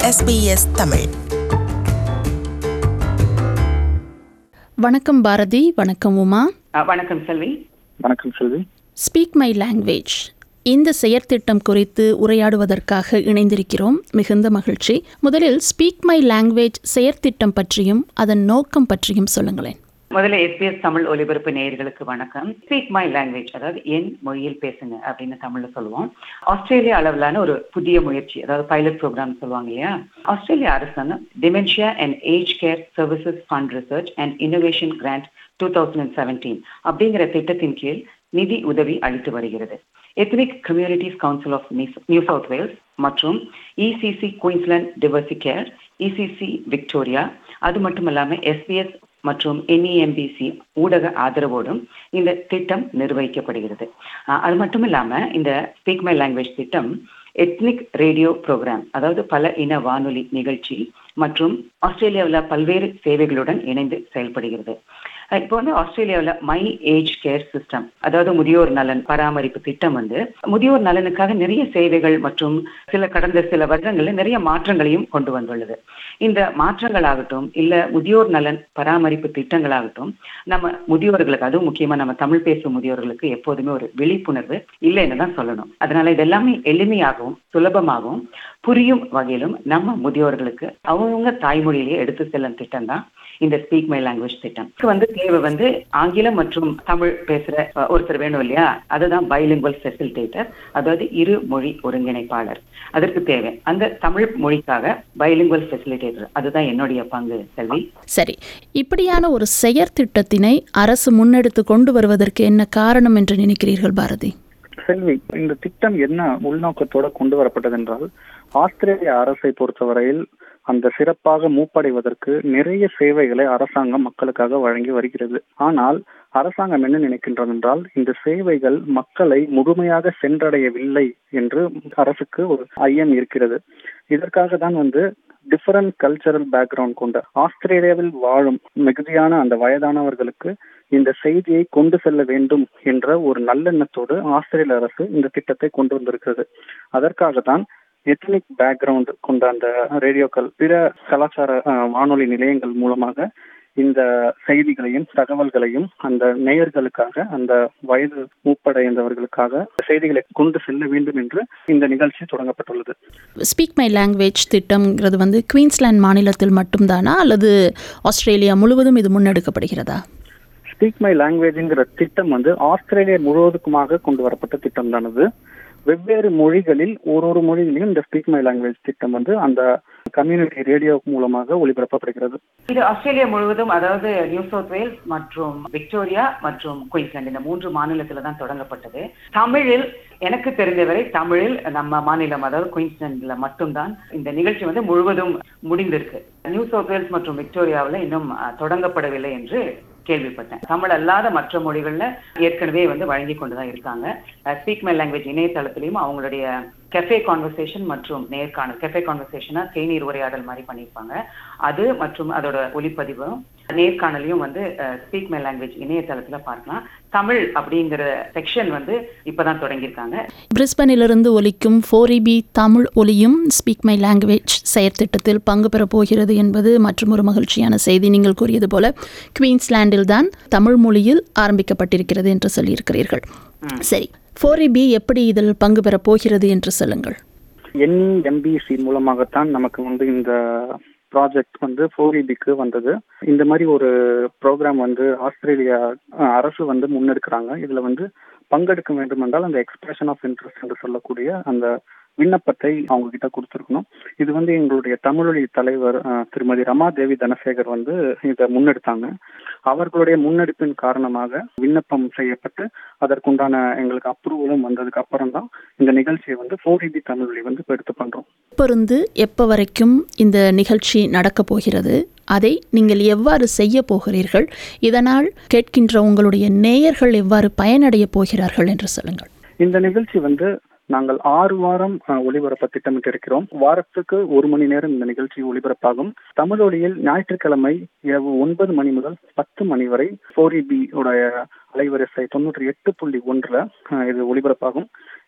SBS Tamil வணக்கம் பாரதி வணக்கம் உமா அஹ் வணக்கம் செல்வி வணக்கம் செல்வி ஸ்பீக் மை லாங்குவேஜ் இந்த செயற்திட்டம் குறித்து உரையாடுவதற்காக இணைந்திருக்கிறோம் மிகுந்த மகிழ்ச்சி முதலில் ஸ்பீக் மை லாங்குவேஜ் செயற்திட்டம் பற்றியும் அதன் நோக்கம் பற்றியும் சொல்லுங்களேன் முதல்ல எஸ்பிஎஸ் தமிழ் ஒலிபரப்பு நேயர்களுக்கு வணக்கம் ஸ்பீக் மை லாங்குவேஜ் அதாவது என் மொழியில் பேசுங்க அப்படின்னு தமிழ்ல சொல்லுவோம் ஆஸ்திரேலியா அளவிலான ஒரு புதிய முயற்சி அதாவது பைலட் ப்ரோக்ராம் சொல்லுவாங்க இல்லையா ஆஸ்திரேலியா அரசாங்கம் dementia and age care services fund research and innovation grant two thousand and seventeen அப்படிங்கிற திட்டத்தின் கீழ் நிதி உதவி அளித்து வருகிறது ethnic communities council of New South Wales மற்றும் ECC Queensland DiversiCare ECC Victoria அது மட்டும் இல்லாமல் எஸ்பிஎஸ் மற்றும் என்இஎம்பிசி ஊடக ஆதரவோடும் இந்த திட்டம் நிர்வகிக்கப்படுகிறது அஹ் அது மட்டும் இல்லாமல் இந்த ஸ்பீக் மை லாங்குவேஜ் திட்டம் எத்னிக் ரேடியோ ப்ரோக்ராம் அதாவது பல இன வானொலி நிகழ்ச்சி மற்றும் ஆஸ்திரேலியாவில் பல்வேறு சேவைகளுடன் இணைந்து செயல்படுகிறது அஹ் இப்போ வந்து ஆஸ்திரேலியாவில் மை ஏஜ் கேர் சிஸ்டம் அதாவது முதியோர் நலன் பராமரிப்பு திட்டம் வந்து முதியோர் நலனுக்காக நிறைய சேவைகள் மற்றும் சில கடந்த சில வருடங்களில் நிறைய மாற்றங்களையும் கொண்டு வந்துள்ளது இந்த மாற்றங்களாகட்டும் இல்ல முதியோர் நலன் பராமரிப்பு திட்டங்களாகட்டும் நம்ம முதியோர்களுக்கு அதுவும் முக்கியமா நம்ம தமிழ் பேசும் முதியோர்களுக்கு எப்போதுமே ஒரு விழிப்புணர்வு இல்லைன்னு தான் சொல்லணும் அதனால இது எல்லாமே எளிமையாகவும் சுலபமாகவும் புரியும் வகையிலும் நம்ம முதியோர்களுக்கு அவங்கவுங்க தாய்மொழியிலேயே எடுத்து செல்லும் திட்டம் தான் இந்த ஸ்பீக் மை லாங்குவேஜ் திட்டம் இதுக்கு வந்து தேவை வந்து ஆங்கிலம் மற்றும் தமிழ் பேசுற அஹ், ஒருத்தர் வேணும் இல்லையா அதுதான் பைலிங்குவல் ஃபெசிலிட்டேட்டர் அதாவது இரு மொழி ஒருங்கிணைப்பாளர் அதற்கு தேவை அந்த தமிழ் மொழிக்காக பைலிங்குவல் ஃபெசிலிட்டேட்டர் அதுதான் என்னுடைய பங்கு செல்வி சரி இப்படியான ஒரு செயற்திட்டத்தினை அரசு முன்னெடுத்து கொண்டு வருவதற்கு என்ன காரணம் என்று நினைக்கிறீர்கள் பாரதி செல்வி இந்த திட்டம் என்ன உள்நோக்கத்தோட கொண்டு வரப்பட்டது என்றால் ஆஸ்திரேலிய அரசை பொறுத்தவரையில் அந்த சிறப்பாக மூப்படைவதற்கு நிறைய சேவைகளை அரசாங்கம் மக்களுக்காக வழங்கி வருகிறது ஆனால் அரசாங்கம் என்ன நினைக்கின்றது என்றால் இந்த சேவைகள் மக்களை முழுமையாக சென்றடையவில்லை என்று அரசுக்கு ஒரு ஐயம் இருக்கிறது இதற்காக தான் வந்து டிஃபரண்ட் கல்ச்சரல் பேக்ரவுண்ட் கொண்ட ஆஸ்திரேலியாவில் வாழும் மிகுதியான அந்த வயதானவர்களுக்கு இந்த செய்தியை கொண்டு செல்ல வேண்டும் என்ற ஒரு நல்லெண்ணத்தோடு ஆஸ்திரேலிய அரசு இந்த திட்டத்தை கொண்டு வந்திருக்கிறது அதற்காக தான் எத்னிக் பேக்ரவுண்ட் கொண்ட அந்த ரேடியோக்கள் பிற கலாச்சார அஹ், வானொலி நிலையங்கள் மூலமாக இந்த செய்திகளையும் தகவல்களையும் அந்த நேயர்களுக்காக அந்த வயது மூப்படைந்தவர்களுக்காக செய்திகளை கொண்டு செல்ல வேண்டும் என்று இந்த நிகழ்ச்சி தொடங்கப்பட்டுள்ளது ஸ்பீக் மை லாங்குவேஜ் திட்டம்ங்கிறது வந்து குயின்ஸ்லாந்து மாநிலத்தில் மட்டும்தானா அல்லது ஆஸ்திரேலியா முழுவதும் இது முன்னெடுக்கப்படுகிறதா ஸ்பீக் மை லாங்குவேஜ்ங்கிற திட்டம் வந்து ஆஸ்திரேலியா முழுவதுக்குமாக கொண்டு வரப்பட்ட திட்டம் தான் அது வெவ்வேறு மொழிகளில் ஒரு ஒரு மொழியிலையும் இந்த ஸ்பீக் மை லாங்குவேஜ் திட்டம் வந்து அந்த கம்யூனிட்டி ரேடியோ மூலமாக ஒளிபரப்பப்படுகிறது இது ஆஸ்திரேலியா முழுவதும் அதாவது நியூ சவுத் வேல்ஸ் மற்றும் விக்டோரியா மற்றும் குயின்ஸ்லாந்து இந்த மூன்று மாநிலத்துல தான் தொடங்கப்பட்டது தமிழில் எனக்கு தெரிந்தவரை தமிழில் நம்ம மாநிலம் அதாவது குயின்ஸ்லாந்துல மட்டும்தான் இந்த நிகழ்ச்சி வந்து முழுவதும் முடிந்திருக்கு நியூ சவுத் வேல்ஸ் மற்றும் விக்டோரியாவில் இன்னும் அஹ், தொடங்கப்படவில்லை என்று கேள்விப்பட்டேன் தமிழ் அல்லாத மற்ற மொழிகள்ல ஏற்கனவே வந்து வழங்கி கொண்டுதான் இருக்காங்க ஸ்பீக் மை லாங்குவேஜ் இணையதளத்திலையும் அவங்களுடைய கெஃபே கான்வர்சேஷன் மற்றும் நேர்காணல் கெஃபே கான்வர்சேஷனா தேநீர் உரையாடல் மாதிரி பண்ணியிருப்பாங்க அது மற்றும் அதோட ஒளிப்பதிவும் நேர்காணலையும் வந்து ஸ்பீக் மை லாங்குவேஜ் இணையதளத்துல பார்க்கலாம் தமிழ் அப்படிங்கிற செக்ஷன் வந்து இப்பதான் தொடங்கியிருக்காங்க பிரிஸ்பனிலிருந்து ஒலிக்கும் ஃபோரிபி தமிழ் ஒலியும் ஸ்பீக் மை லாங்குவேஜ் செயற்திட்டத்தில் பங்கு பெறப் போகிறது என்பது மற்றும் ஒரு மகிழ்ச்சியான செய்தி நீங்கள் கூறியது போல குவீன்ஸ்லாண்டில் தான் தமிழ் மொழியில் ஆரம்பிக்கப்பட்டிருக்கிறது என்று சொல்லியிருக்கிறீர்கள் சரி ஃபோரிபி எப்படி இதில் பங்கு பெறப் போகிறது என்று சொல்லுங்கள் என்இஎம்பிசி மூலமாகத்தான் நமக்கு வந்து இந்த ப்ராஜெக்ட் வந்து ஃபோரிபிக்கு வந்தது இந்த மாதிரி ஒரு ப்ரோக்ராம் வந்து ஆஸ்திரேலியா அஹ், அரசு வந்து முன்னெடுக்கிறாங்க இதுல வந்து பங்கெடுக்க வேண்டும் என்றால் அந்த எக்ஸ்பிரஷன் ஆஃப் இன்ட்ரெஸ்ட் என்று சொல்லக்கூடிய அந்த விண்ணப்பத்தை அவங்க கிட்ட கொடுத்துருக்கணும் இது வந்து எங்களுடைய தமிழொலி தலைவர் அஹ், திருமதி ரமாதேவி தனசேகர் வந்து இதை முன்னெடுத்தாங்க அவர்களுடைய முன்னெடுப்பின் காரணமாக விண்ணப்பம் செய்யப்பட்டு அதற்குண்டான எங்களுக்கு அப்ரூவலும் வந்ததுக்கு அப்புறம் தான் இந்த நிகழ்ச்சியை வந்து ஃபோர் இபி தமிழொலி வந்து இப்போ எடுத்து பண்றோம் இப்பொருந்து எப்போ வரைக்கும் இந்த நிகழ்ச்சி நடக்கப் போகிறது அதை நீங்கள் எவ்வாறு செய்ய போகிறீர்கள் இதனால் கேட்கின்ற உங்களுடைய நேயர்கள் எவ்வாறு பயனடைய போகிறார்கள் என்று சொல்லுங்கள் இந்த நிகழ்ச்சி வந்து நாங்கள் ஆறு வாரம் அஹ், ஒளிபரப்ப திட்டமிட்டு இருக்கிறோம் வாரத்துக்கு ஒரு மணி நேரம் இந்த நிகழ்ச்சி ஒளிபரப்பாகும் தமிழொலியில் ஞாயிற்றுக்கிழமை இரவு ஒன்பது மணி முதல் பத்து மணி வரை ஃபோர் உடைய அலைவரிசை தொண்ணூற்றி எட்டு புள்ளி ஒன்றுல அஹ், இது ஒளிபரப்பாகும்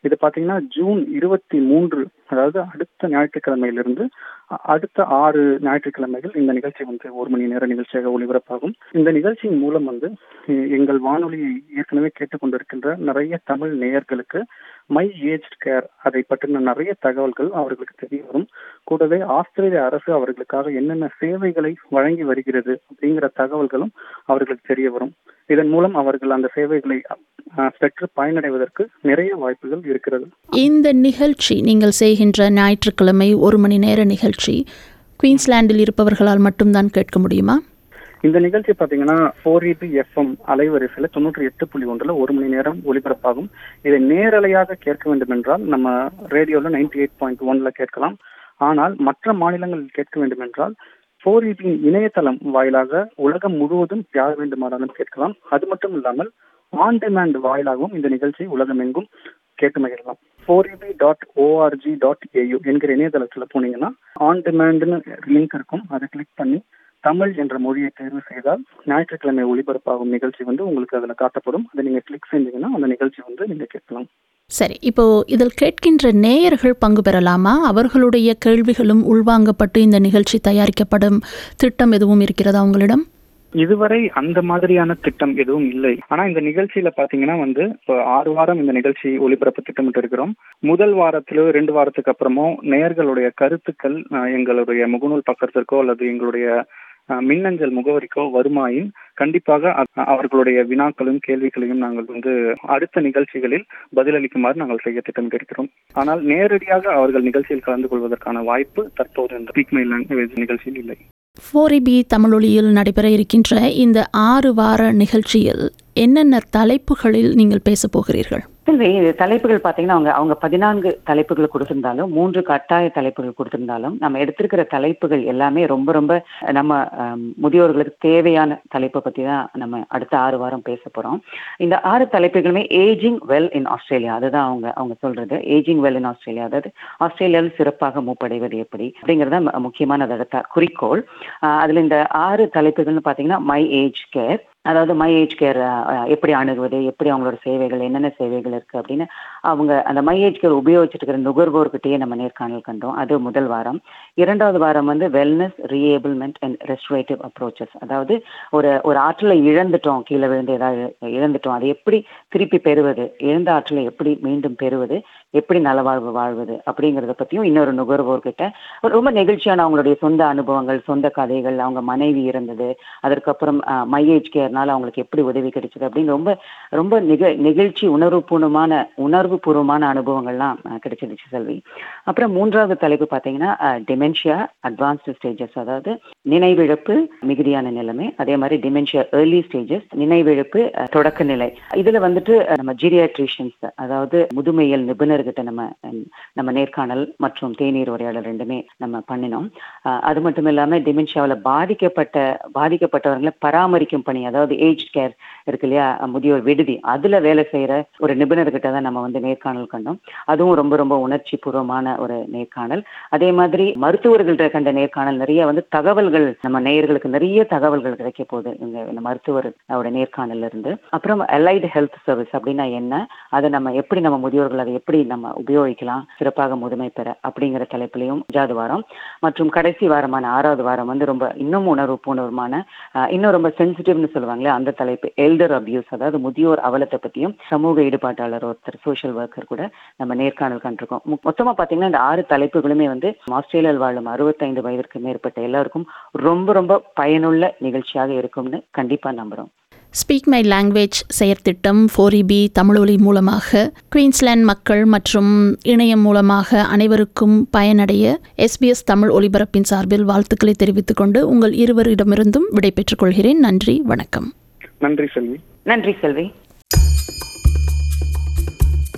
இது பாத்தீங்கன்னா ஜூன் இருபத்தி மூன்று அதாவது அடுத்த ஞாயிற்றுக்கிழமையிலிருந்து அ- அடுத்த ஆறு ஞாயிற்றுக்கிழமைகள் இந்த நிகழ்ச்சி வந்து ஒரு மணி நேர நிகழ்ச்சியாக ஒளிபரப்பாகும் இந்த நிகழ்ச்சியின் மூலம் வந்து எ- எங்கள் வானொலியை ஏற்கனவே கேட்டுக்கொண்டிருக்கின்ற நிறைய தமிழ் நேயர்களுக்கு மை ஏஜ் கேர் அதை பற்றின நிறைய தகவல்கள் அவர்களுக்கு தெரிய வரும் கூடவே ஆஸ்திரேலிய அரசு அவர்களுக்காக என்னென்ன சேவைகளை வழங்கி வருகிறது அப்படிங்கிற தகவல்களும் அவர்களுக்கு தெரிய வரும் இதன் மூலம் அவர்கள் அந்த சேவைகளை அ, பெற்று பயனடைவதற்கு நிறைய வாய்ப்புகள் இருக்கிறது இந்த நிகழ்ச்சி நீங்கள் செய்கின்ற ஞாயிற்றுக்கிழமை ஒரு மணி நேர நிகழ்ச்சி குயின்ஸ்லாண்டில் இருப்பவர்களால் மட்டும்தான் கேட்க முடியுமா இந்த நிகழ்ச்சி பாத்தீங்கன்னா ஃபோர் இபி எஃப்எம் அலைவரிசையில தொண்ணூற்றி எட்டு புள்ளி ஒன்றுல ஒரு மணி நேரம் ஒலிபரப்பாகும் இதை நேரலையாக கேட்க வேண்டும் என்றால் நம்ம ரேடியோல நைன்டி எயிட் பாயிண்ட் ஒன்ல கேட்கலாம் ஆனால் மற்ற மாநிலங்களில் கேட்க வேண்டும் என்றால் ஃபோர் இபியின் இணையதளம் வாயிலாக உலகம் முழுவதும் யார் வேண்டுமானாலும் கேட்கலாம் அது மட்டும் இல்லாமல் ஆன் டிமாண்ட் வாயிலாகவும் இந்த நிகழ்ச்சி உலகமெங்கும் கேட்டு மகிழலாம் four EB dot ORG dot AU என்கிற இணையதளத்துல போனீங்கன்னா ஆன் டிமாண்ட்னு லிங்க் இருக்கும் அதை கிளிக் பண்ணி தமிழ் என்ற மொழியை தேர்வு செய்தால் ஞாயிற்றுக்கிழமை ஒளிபரப்பாகும் நிகழ்ச்சி வந்து உங்களுக்கு அதுல காட்டப்படும் அதை நீங்க கிளிக் செஞ்சீங்கன்னா அந்த நிகழ்ச்சி வந்து நீங்க கேட்கலாம் சரி இப்போ இதில் கேட்கின்ற நேயர்கள் பங்கு பெறலாமா அவர்களுடைய கேள்விகளும் உள்வாங்கப்பட்டு இந்த நிகழ்ச்சி தயாரிக்கப்படும் திட்டம் எதுவும் இருக்கிறதா உங்களிடம் இதுவரை அந்த மாதிரியான திட்டம் எதுவும் இல்லை ஆனா இந்த நிகழ்ச்சியில பாத்தீங்கன்னா வந்து இப்போ ஆறு வாரம் இந்த நிகழ்ச்சி ஒளிபரப்பு திட்டமிட்டு இருக்கிறோம் முதல் வாரத்திலோ ரெண்டு வாரத்துக்கு அப்புறமோ நேயர்களுடைய கருத்துக்கள் அஹ், எங்களுடைய முகநூல் பக்கத்திற்கோ அல்லது எங்களுடைய அஹ், மின்னஞ்சல் முகவரிக்கோ வருமாயின் கண்டிப்பாக அ- அவர்களுடைய வினாக்களும் கேள்விகளையும் நாங்கள் வந்து அடுத்த நிகழ்ச்சிகளில் பதிலளிக்குமாறு நாங்கள் செய்ய திட்டமிட்டிருக்கிறோம் ஆனால் நேரடியாக அவர்கள் நிகழ்ச்சியில் கலந்து கொள்வதற்கான வாய்ப்பு தற்போது இந்த ஸ்பீக் மை லாங்குவேஜ் நிகழ்ச்சியில் இல்லை ஃபோரிபி தமிழொலியில் நடைபெற இருக்கின்ற இந்த ஆறு வார நிகழ்ச்சியில் என்னென்ன தலைப்புகளில் நீங்கள் பேசப் போகிறீர்கள் செல்வி இது தலைப்புகள் பார்த்தீங்கன்னா அவங்க அவங்க பதினான்கு தலைப்புகள் கொடுத்திருந்தாலும் மூன்று கட்டாய தலைப்புகள் கொடுத்திருந்தாலும் நம்ம எடுத்திருக்கிற தலைப்புகள் எல்லாமே ரொம்ப ரொம்ப நம்ம ஆம், முதியோர்களுக்கு தேவையான தலைப்பை பற்றி தான் நம்ம அடுத்த ஆறு வாரம் பேச போகிறோம் இந்த ஆறு தலைப்புகளுமே ஏஜிங் வெல் இன் ஆஸ்திரேலியா அதுதான் அவங்க அவங்க சொல்றது ஏஜிங் வெல் இன் ஆஸ்திரேலியா அதாவது ஆஸ்திரேலியாவில் சிறப்பாக மூப்படைவது எப்படி அப்படிங்கிறது தான் மு- முக்கியமான அதோட த- குறிக்கோள் ஆஹ் அதுல இந்த ஆறு தலைப்புகள்னு பார்த்தீங்கன்னா மை ஏஜ் கேர் அதாவது மை ஏஜ் கேர் எப்படி அணுகுவது எப்படி அவங்களோட சேவைகள் என்னென்ன சேவைகள் இருக்கு அப்படின்னு அவங்க அந்த மை ஏஜ் கேர் உபயோகிச்சுட்டு இருக்கிற நுகர்வோர்கிட்டயே நம்ம நேர்காணல் கண்டோம் அது முதல் வாரம் இரண்டாவது வாரம் வந்து wellness reablement and restorative approaches அதாவது ஒரு ஒரு ஆற்றலை இழந்துட்டோம் கீழே விழுந்து ஏதாவது இழந்துட்டோம் அதை எப்படி திருப்பி பெறுவது இழந்த ஆற்றலை எப்படி மீண்டும் பெறுவது எப்படி நலவாழ்வு வாழ்வது அப்படிங்கிறத பத்தியும் இன்னொரு நுகர்வோர்கிட்ட ஒரு ரொம்ப நெகிழ்ச்சியான அவங்களுடைய சொந்த அனுபவங்கள் சொந்த கதைகள் அவங்க மனைவி இருந்தது அதற்கப்புறம் மைஏஜ் கேர்னால அவங்களுக்கு எப்படி உதவி கிடைச்சது அப்படின்னு ரொம்ப ரொம்ப நிக நெகிழ்ச்சி உணர்வுபூர்வமான உணர்வுபூர்வமான அனுபவங்கள்லாம் அஹ், கிடைச்சிருச்சு செல்வி அப்புறம் மூன்றாவது தலைப்பு பார்த்தீங்கன்னா டிமென்ஷியா அட்வான்ஸ்டு ஸ்டேஜஸ் அதாவது நினைவிழப்பு மிகுதியான நிலைமை அதே மாதிரி டிமென்ஷியா ஏர்லி ஸ்டேஜஸ் நினைவிழப்பு அஹ், தொடக்க நிலை இதுல வந்துட்டு அஹ், நம்ம ஜீரியாட்ரிஷியன்ஸ் அதாவது முதுமையியல் நிபுணர்கிட்ட நம்ம அஹ், நம்ம நேர்காணல் மற்றும் தேநீர் உரையாடல் ரெண்டுமே நம்ம பண்ணினோம் அஹ், அது மட்டும் இல்லாம டிமென்ஷியாவில் பாதிக்கப்பட்ட பாதிக்கப்பட்டவர்களை பராமரிக்கும் பணி அதாவது ஏஜ் கேர் இருக்கு இல்லையா முதியோர் விடுதி அதுல வேலை செய்யற ஒரு நிபுணர்கிட்ட தான் நம்ம வந்து நேர்காணல் கண்டோம் அதுவும் ரொம்ப ரொம்ப உணர்ச்சி பூர்வமான ஒரு நேர்காணல் அதே மாதிரி மருத்துவர்கள்ட்ட கண்ட நேர்காணல் நிறைய வந்து தகவல்கள் நம்ம நேயர்களுக்கு நிறைய தகவல்கள் கிடைக்க போகுது இந்த இந்த மருத்துவர் அவரோட நேர்காணல்ல இருந்து அப்புறம் அலைடு ஹெல்த் சர்வீஸ் அப்படின்னா என்ன அதை நம்ம எப்படி நம்ம முதியோர்கள் அதை எப்படி நம்ம உபயோகிக்கலாம் சிறப்பாக முதுமை பெற அப்படிங்கிற தலைப்பிலையும் அஞ்சாவது வாரம் மற்றும் கடைசி வாரமான ஆறாவது வாரம் வந்து ரொம்ப இன்னும் உணர்வு பூர்வமான ஆஹ், இன்னும் ரொம்ப சென்சிட்டிவ்னு சொல்லுவாங்களே அந்த தலைப்பு எல்டர் அபியூஸ் அதாவது முதியோர் அவலத்தை பத்தியும் சமூக ஈடுபாட்டாளர் ஒருத்தர் சோஷியல் ஒர்க்கர் கூட நம்ம நேர்காணல் கண்டிருக்கோம் மொ- மொத்தமா பாத்தீங்கன்னா இந்த ஆறு தலைப்புகளுமே வந்து ஆஸ்திரேலியாவில் வாழும் அறுபத்தைந்து வயதிற்கு மேற்பட்ட எல்லாருக்கும் ரொம்ப ரொம்ப பயனுள்ள நிகழ்ச்சியாக இருக்கும்னு கண்டிப்பா நம்புறோம் ஸ்பீக் மை லாங்குவேஜ் செயற்திட்டம் ஃபோரிபி தமிழொலி மூலமாக குயின்ஸ்லாந்து மக்கள் மற்றும் இணையம் மூலமாக அனைவருக்கும் பயனடைய எஸ்பிஎஸ் தமிழ் ஒலிபரப்பின் சார்பில் வாழ்த்துக்களை தெரிவித்துக் கொண்டு உங்கள் இருவரிடமிருந்தும் விடைபெற்றுக் கொள்கிறேன் நன்றி வணக்கம் நன்றி செல்வி நன்றி செல்வி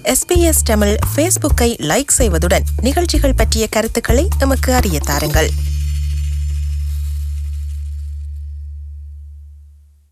எஸ்பிஎஸ் தமிழ் ஃபேஸ்புக்கை லைக் செய்வதுடன் நிகழ்ச்சிகள் பற்றிய கருத்துக்களை எமக்கு அறிய தாருங்கள்